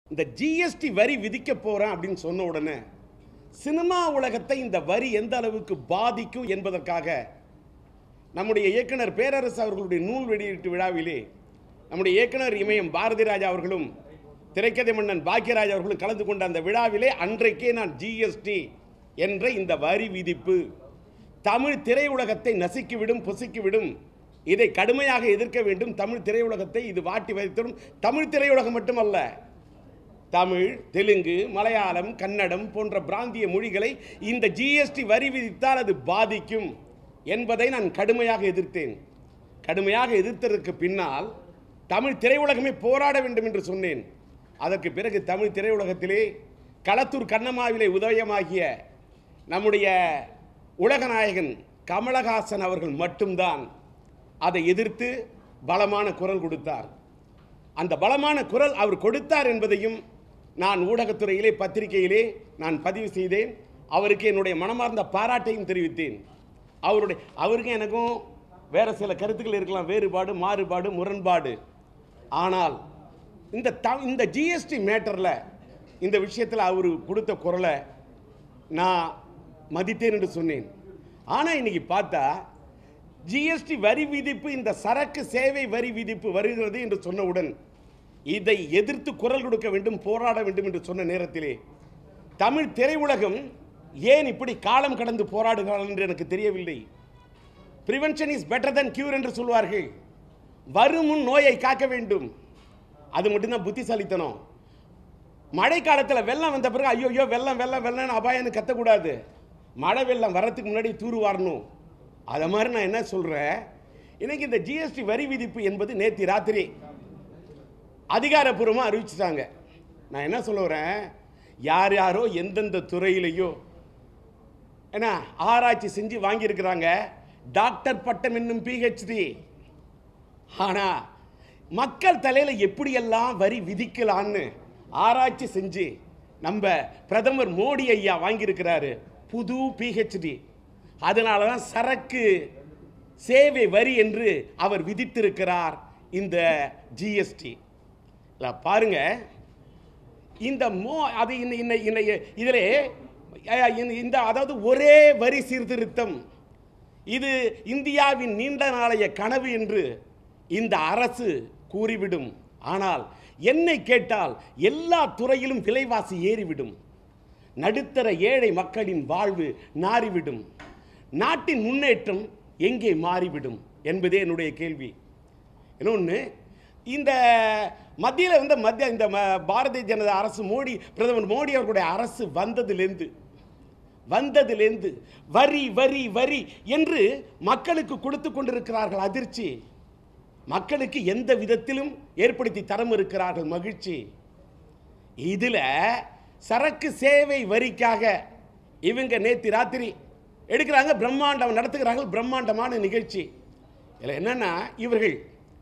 இந்த ஜிஎஸ்டி வரி விதிக்க போறேன் அப்படின்னு சொன்ன உடனே சினிமா உலகத்தை இந்த வரி எந்த அளவுக்கு பாதிக்கும் என்பதற்காக நம்முடைய இயக்குனர் பேரரசு அவர்களுடைய நூல் வெளியீட்டு விழாவிலே நம்முடைய இயக்குனர் இமயம் பாரதி ராஜா அவர்களும் திரைக்கதை மன்னன் பாக்கியராஜ் அவர்களும் கலந்து கொண்ட அந்த விழாவிலே அன்றைக்கே நான் ஜிஎஸ்டி என்ற இந்த வரி விதிப்பு தமிழ் திரையுலகத்தை நசுக்கிவிடும் பொசுக்கிவிடும் இதை கடுமையாக எதிர்க்க வேண்டும் தமிழ் திரையுலகத்தை இது வாட்டி வைத்திடும் தமிழ் திரையுலகம் மட்டுமல்ல தமிழ் தெலுங்கு மலையாளம் கன்னடம் போன்ற பிராந்திய மொழிகளை இந்த ஜிஎஸ்டி வரி விதித்தால் அது பாதிக்கும் என்பதை நான் கடுமையாக எதிர்த்தேன் கடுமையாக எதிர்த்ததற்கு பின்னால் தமிழ் திரையுலகமே போராட வேண்டும் என்று சொன்னேன் அதற்கு பிறகு தமிழ் திரையுலகத்திலே களத்தூர் கண்ணம்மாவிலே உதயமாகிய நம்முடைய உலகநாயகன் கமலஹாசன் அவர்கள் மட்டும்தான் அதை எதிர்த்து பலமான குரல் கொடுத்தார் அந்த பலமான குரல் அவர் கொடுத்தார் என்பதையும் நான் ஊடகத்துறையிலே பத்திரிகையிலே நான் பதிவு செய்தேன் அவருக்கு என்னுடைய மனமார்ந்த பாராட்டையும் தெரிவித்தேன் அவருடைய அவருக்கும் எனக்கும் வேற சில கருத்துக்கள் இருக்கலாம் வேறுபாடு மாறுபாடு முரண்பாடு ஆனால் இந்த த இந்த ஜிஎஸ்டி மேட்டரில் இந்த விஷயத்தில் அவர் கொடுத்த குரலை நான் மதித்தேன் என்று சொன்னேன் ஆனால் இன்னைக்கு பார்த்தா ஜிஎஸ்டி வரி விதிப்பு இந்த சரக்கு சேவை வரி விதிப்பு வருகிறது என்று சொன்னவுடன் இதை எதிர்த்து குரல் கொடுக்க வேண்டும் போராட வேண்டும் என்று சொன்ன நேரத்திலே தமிழ் திரையுலகம் ஏன் இப்படி காலம் கடந்து போராடுகிறார்கள் என்று எனக்கு தெரியவில்லை prevention is better than cure என்று சொல்வார்கள் வருமுன் நோயை காக்க வேண்டும் அது மட்டும்தான் புத்திசாலித்தனம் மழை காலத்தில் வெள்ளம் வந்த பிறகு ஐயோ ஐயோ வெள்ளம் வெள்ளம் வெள்ளம்னு அபாயம்னு கத்தக்கூடாது மழை வெள்ளம் வரத்துக்கு முன்னாடி தூர் வாரணும் அதை மாதிரி நான் என்ன சொல்கிறேன் இன்னைக்கு இந்த ஜிஎஸ்டி வரி விதிப்பு என்பது நேற்று ராத்திரி அதிகாரப்பூர்வமாக அறிவிச்சிட்டாங்க நான் என்ன சொல்ல வரேன் யார் யாரோ எந்தெந்த துறையிலையோ என்ன ஆராய்ச்சி செஞ்சு வாங்கியிருக்கிறாங்க டாக்டர் பட்டம் என்னும் பிஹெச்டி ஆனால் மக்கள் தலையில் எப்படியெல்லாம் வரி விதிக்கலான்னு ஆராய்ச்சி செஞ்சு நம்ம பிரதமர் மோடி ஐயா வாங்கியிருக்கிறாரு புது பிஹெச்டி அதனால தான் சரக்கு சேவை வரி என்று அவர் விதித்திருக்கிறார் இந்த ஜிஎஸ்டி இல்லை பாருங்க இந்த மோ அது இன்ன இன்ன இன்ன இதில் இந்த அதாவது ஒரே வரி சீர்திருத்தம் இது இந்தியாவின் நீண்ட நாளைய கனவு என்று இந்த அரசு கூறிவிடும் ஆனால் என்னை கேட்டால் எல்லா துறையிலும் விலைவாசி ஏறிவிடும் நடுத்தர ஏழை மக்களின் வாழ்வு நாறிவிடும் நாட்டின் முன்னேற்றம் எங்கே மாறிவிடும் என்பதே என்னுடைய கேள்வி இன்னொன்று இந்த மத்தியில் வந்து மத்திய இந்த ம- பாரதிய ஜனதா அரசு மோடி பிரதமர் மோடி அவர்களுடைய அரசு வந்ததிலிருந்து வந்ததிலிருந்து வரி வரி வரி என்று மக்களுக்கு கொடுத்து கொண்டிருக்கிறார்கள் அதிர்ச்சி மக்களுக்கு எந்த விதத்திலும் ஏற்படுத்தி தரம் இருக்கிறார்கள் மகிழ்ச்சி இதில் சரக்கு சேவை வரிக்காக இவங்க நேற்று ராத்திரி எடுக்கிறாங்க பிரம்மாண்டம் நடத்துகிறார்கள் பிரம்மாண்டமான நிகழ்ச்சி இதில் என்னன்னா இவர்கள்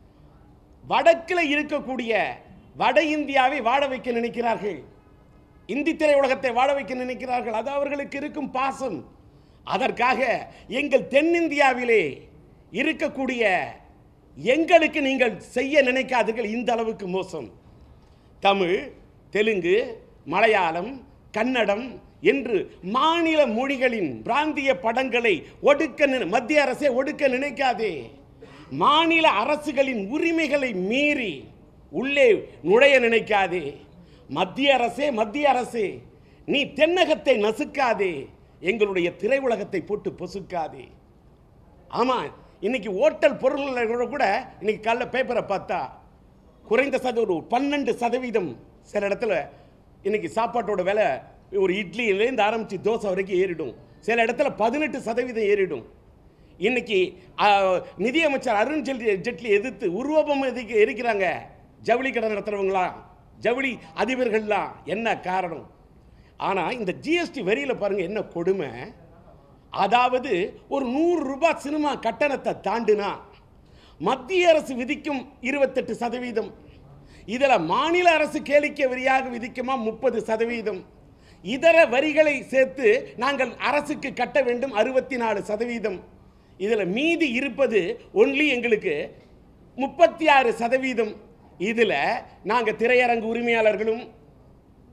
வடக்கில் இருக்கக்கூடிய வட இந்தியாவை வாழ வைக்க நினைக்கிறார்கள் இந்தி திரையுலகத்தை வாழ வைக்க நினைக்கிறார்கள் அது அவர்களுக்கு இருக்கும் பாசம் அதற்காக எங்கள் தென்னிந்தியாவிலே இருக்கக்கூடிய எங்களுக்கு நீங்கள் செய்ய நினைக்காதீர்கள் இந்த அளவுக்கு மோசம் தமிழ் தெலுங்கு மலையாளம் கன்னடம் என்று மாநில மொழிகளின் பிராந்திய படங்களை ஒடுக்க நினை- மத்திய அரசே ஒடுக்க நினைக்காதே மாநில அரசுகளின் உரிமைகளை மீறி உள்ளே நுழைய நினைக்காதே மத்திய அரசே மத்திய அரசே நீ தென்னகத்தை நசுக்காதே எங்களுடைய திரையுலகத்தை போட்டு பொசுக்காதே ஆமா இன்னைக்கு ஓட்டல் பொருள்கள் கூட இன்னைக்கு காலைல பேப்பரை பார்த்தா குறைந்த சத ஒரு பன்னெண்டு சதவீதம் சில இடத்துல இன்னைக்கு சாப்பாட்டோட விலை ஒரு இட்லியிலேருந்து ஆரம்பித்து தோசை வரைக்கும் ஏறிடும் சில இடத்துல பதினெட்டு சதவீதம் ஏறிடும் இன்னைக்கு ஆ, நிதியமைச்சர் அருண் ஜெட்லி ஜெட்லி எதிர்த்து உருவபம் எதுக்கு எரிக்கிறாங்க ஜவுளி கடை நடத்துறவங்களாம் ஜவுளி அதிபர்கள்லாம் என்ன காரணம் ஆனால் இந்த ஜிஎஸ்டி வரியில் பாருங்க என்ன கொடுமை அதாவது ஒரு நூறு ரூபாய் சினிமா கட்டணத்தை தாண்டுனா மத்திய அரசு விதிக்கும் இருபத்தெட்டு சதவீதம் இதில் மாநில அரசு கேளிக்கை வரியாக விதிக்குமா முப்பது சதவீதம் இதர வரிகளை சேர்த்து நாங்கள் அரசுக்கு கட்ட வேண்டும் அறுபத்தி நாலு சதவீதம் இதில் மீதி இருப்பது ஒன்லி எங்களுக்கு முப்பத்தி ஆறு சதவீதம் இதில் நாங்கள் திரையரங்கு உரிமையாளர்களும்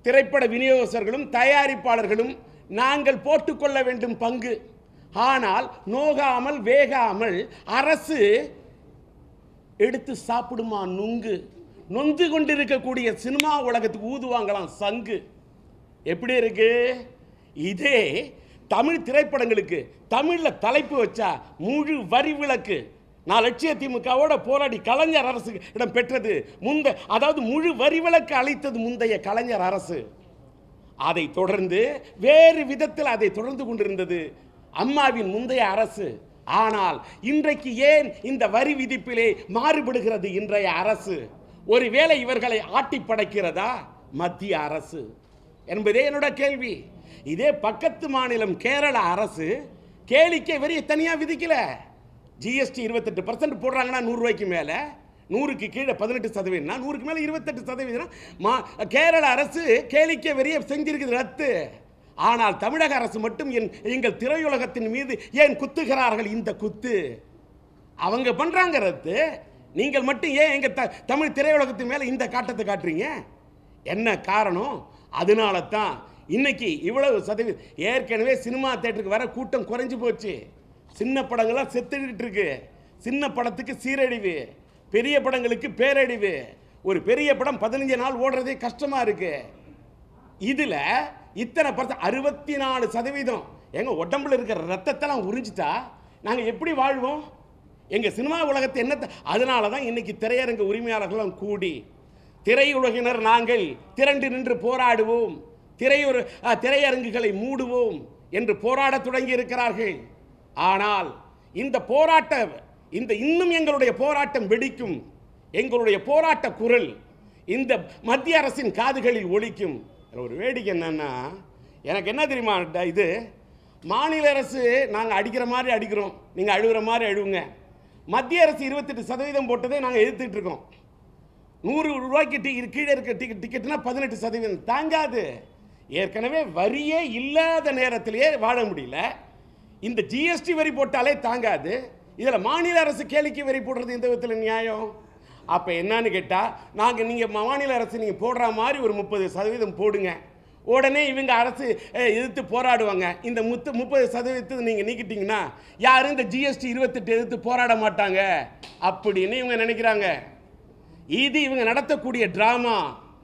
திரைப்பட விநியோகஸ்தர்களும் தயாரிப்பாளர்களும் நாங்கள் போட்டுக்கொள்ள வேண்டும் பங்கு ஆனால் நோகாமல் வேகாமல் அரசு எடுத்து சாப்பிடுமா நுங்கு நொந்து கொண்டிருக்கக்கூடிய சினிமா உலகத்துக்கு ஊதுவாங்களாம் சங்கு எப்படி இருக்கு இதே தமிழ் திரைப்படங்களுக்கு தமிழ்ல தலைப்பு வச்சா முழு வரி விளக்கு நான் லட்சிய திமுகவோட போராடி கலைஞர் அரசு இடம் பெற்றது முந்த அதாவது முழு வரி விளக்கு அளித்தது முந்தைய கலைஞர் அரசு அதை தொடர்ந்து வேறு விதத்தில் அதை தொடர்ந்து கொண்டிருந்தது அம்மாவின் முந்தைய அரசு ஆனால் இன்றைக்கு ஏன் இந்த வரி விதிப்பிலே மாறுபடுகிறது இன்றைய அரசு ஒருவேளை இவர்களை ஆட்டி படைக்கிறதா மத்திய அரசு என்பதே என்னோட கேள்வி இதே பக்கத்து மாநிலம் கேரள அரசு கேளிக்கை வரியை தனியாக விதிக்கல ஜிஎஸ்டி இருபத்தெட்டு பர்சன்ட் போடுறாங்கன்னா நூறுரூவாய்க்கு மேலே நூறுக்கு கீழே பதினெட்டு சதவீதம்னா நூறுக்கு மேலே இருபத்தெட்டு சதவீதம் மா கேரள அரசு கேளிக்கை வரியை செஞ்சிருக்குது ரத்து ஆனால் தமிழக அரசு மட்டும் என் எங்கள் திரையுலகத்தின் மீது ஏன் குத்துகிறார்கள் இந்த குத்து அவங்க பண்றாங்க ரத்து நீங்கள் மட்டும் ஏன் எங்க த தமிழ் திரையுலகத்தின் மேல இந்த காட்டத்தை காட்டுறீங்க என்ன காரணம் அதனால தான் இன்னைக்கு இவ்வளவு சதவீதம் ஏற்கனவே சினிமா தேட்டருக்கு வர கூட்டம் குறைஞ்சு போச்சு சின்ன படங்கள்லாம் செத்துக்கிட்டு இருக்கு சின்ன படத்துக்கு சீரழிவு பெரிய படங்களுக்கு பேரழிவு ஒரு பெரிய படம் பதினஞ்சு நாள் ஓடுறதே கஷ்டமா இருக்கு இதுல இத்தனை பர்சன்ட் அறுபத்தி நாலு சதவீதம் எங்க உடம்புல இருக்கிற ரத்தத்தெல்லாம் உறிஞ்சிட்டா நாங்க எப்படி வாழ்வோம் எங்க சினிமா உலகத்தை என்ன அதனால தான் இன்னைக்கு திரையரங்க உரிமையாளர்களும் கூடி திரையுலகினர் நாங்கள் திரண்டு நின்று போராடுவோம் திரையுற அஹ், திரையரங்குகளை மூடுவோம் என்று போராடத் தொடங்கி இருக்கிறார்கள் ஆனால் இந்த போராட்ட இந்த இன்னும் எங்களுடைய போராட்டம் வெடிக்கும் எங்களுடைய போராட்ட குரல் இந்த மத்திய அரசின் காதுகளில் ஒலிக்கும் இதுல ஒரு வேடிக்கை என்னன்னா எனக்கு என்ன தெரியுமா ட- இது மாநில அரசு நாங்கள் அடிக்கிற மாதிரி அடிக்கிறோம் நீங்கள் அழுகிற மாதிரி அழுவுங்க மத்திய அரசு இருபத்தெட்டு சதவீதம் போட்டதை நாங்கள் எதிர்த்துட்டு இருக்கோம் நூறு ரூபாய்க்கு டி கீழே இருக்க டிக்கெட் டிக்கெட்னா பதினெட்டு சதவீதம் தாங்காது ஏற்கனவே வரியே இல்லாத நேரத்திலேயே வாழ முடியல இந்த ஜிஎஸ்டி வரி போட்டாலே தாங்காது இதில் மாநில அரசு கேளிக்கை வரி போடுறது எந்த விதத்தில் நியாயம் அப்போ என்னன்னு கேட்டால் நாங்கள் நீங்கள் மாநில அரசு நீங்கள் போடுற மாதிரி ஒரு முப்பது சதவீதம் போடுங்க உடனே இவங்க அரசு அஹ், எதிர்த்து போராடுவாங்க இந்த முத்து முப்பது சதவீதத்தை நீங்கள் நீக்கிட்டீங்கன்னா யாரும் இந்த ஜிஎஸ்டி இருபத்தெட்டு எதிர்த்து போராட மாட்டாங்க அப்படின்னு இவங்க நினைக்கிறாங்க இது இவங்க நடத்தக்கூடிய டிராமா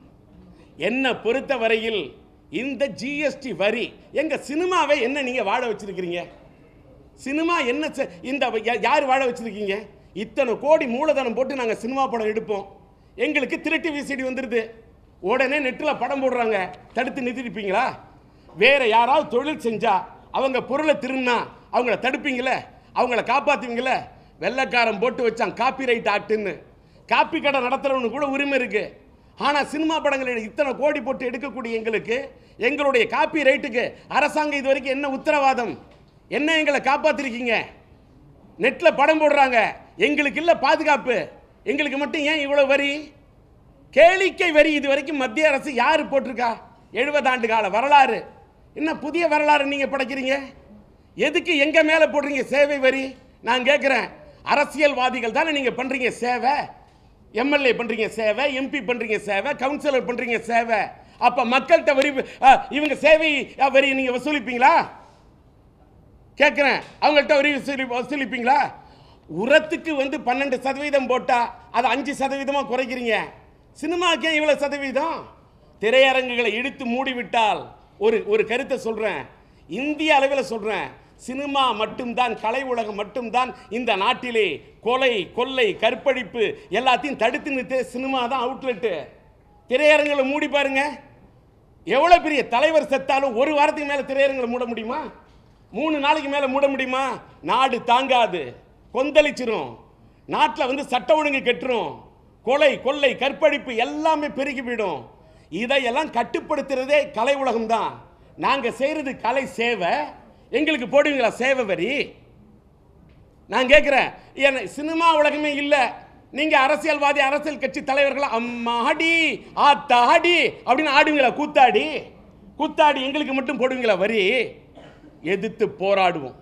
என்ன பொறுத்த வரையில் இந்த ஜிஎஸ்டி வரி எங்க சினிமாவை என்ன நீங்க வாழ வச்சிருக்கிறீங்க சினிமா என்ன செ- இந்த யா- யார் வாழ வச்சிருக்கீங்க இத்தனை கோடி மூலதனம் போட்டு நாங்க சினிமா படம் எடுப்போம் எங்களுக்கு திருட்டு விசிடி வந்துருது உடனே நெட்டில் படம் போடுறாங்க தடுத்து நிறுத்திருப்பீங்களா வேற யாராவது தொழில் செஞ்சா அவங்க பொருளை திருநா அவங்கள தடுப்பீங்களே அவங்கள காப்பாத்துவீங்களே வெள்ளைக்காரன் போட்டு வச்சான் காப்பிரைட் ஆக்ட்னு காப்பி கடை நடத்துறவனுக்கு கூட உரிமை இருக்கு ஆனா சினிமா படங்களை இத்தனை கோடி போட்டு எடுக்கக்கூடிய எங்களுக்கு எங்களுடைய காப்பி ரைட்டுக்கு அரசாங்கம் இது வரைக்கும் என்ன உத்தரவாதம் என்ன எங்களை காப்பாத்திருக்கீங்க நெட்ல படம் போடுறாங்க எங்களுக்கு இல்ல பாதுகாப்பு எங்களுக்கு மட்டும் ஏன் இவ்வளவு வரி கேளிக்கை வரி இது வரைக்கும் மத்திய அரசு யாரு போட்டிருக்கா எழுபது ஆண்டு கால வரலாறு என்ன புதிய வரலாறு நீங்க படைக்கிறீங்க எதுக்கு எங்க மேல போடுறீங்க சேவை வரி நான் கேட்கிறேன் அரசியல்வாதிகள் தானே நீங்க பண்றீங்க சேவை எம்எல்ஏ பண்றீங்க சேவை எம்பி பண்றீங்க சேவை கவுன்சிலர் பண்றீங்க சேவை அப்ப மக்கள்கிட்ட வரி அஹ், இவங்க சேவை அஹ், வரி நீங்க வசூலிப்பீங்களா கேட்குறேன் அவங்கள்ட்ட வரி வசூலி வசூலிப்பீங்களா உரத்துக்கு வந்து பன்னெண்டு சதவீதம் போட்டா அதை அஞ்சு சதவீதமாக குறைக்கிறீங்க சினிமாக்கே இவ்வளோ சதவீதம் திரையரங்குகளை இழுத்து மூடிவிட்டால் ஒரு ஒரு கருத்தை சொல்கிறேன் இந்திய அளவில் சொல்கிறேன் சினிமா மட்டும்தான் கலை உலகம் மட்டும்தான் இந்த நாட்டிலே கொலை கொள்ளை கற்பழிப்பு எல்லாத்தையும் தடுத்து நிறுத்த சினிமா தான் அவுட்லெட்டு திரையரங்களை மூடி பாருங்க எவ்வளோ பெரிய தலைவர் செத்தாலும் ஒரு வாரத்துக்கு மேலே திரையரங்களை மூட முடியுமா மூணு நாளைக்கு மேலே மூட முடியுமா நாடு தாங்காது கொந்தளிச்சிரும் நாட்டில் வந்து சட்ட ஒழுங்கு கெட்டுரும் கொலை கொள்ளை கற்பழிப்பு எல்லாமே பெருகி போயிடும் இதையெல்லாம் கட்டுப்படுத்துறதே கலை உலகம் தான் நாங்கள் செய்கிறது கலை சேவை எங்களுக்கு போடுவீங்களா சேவை வரி நான் கேட்குறேன் என்ன சினிமா உலகமே இல்லை நீங்க அரசியல்வாதி அரசியல் கட்சி தலைவர்களா அம்மாடி ஆத்தாடி அப்படின்னு ஆடுவீங்களா கூத்தாடி கூத்தாடி எங்களுக்கு மட்டும் போடுவீங்களா வரி எதிர்த்து போராடுவோம்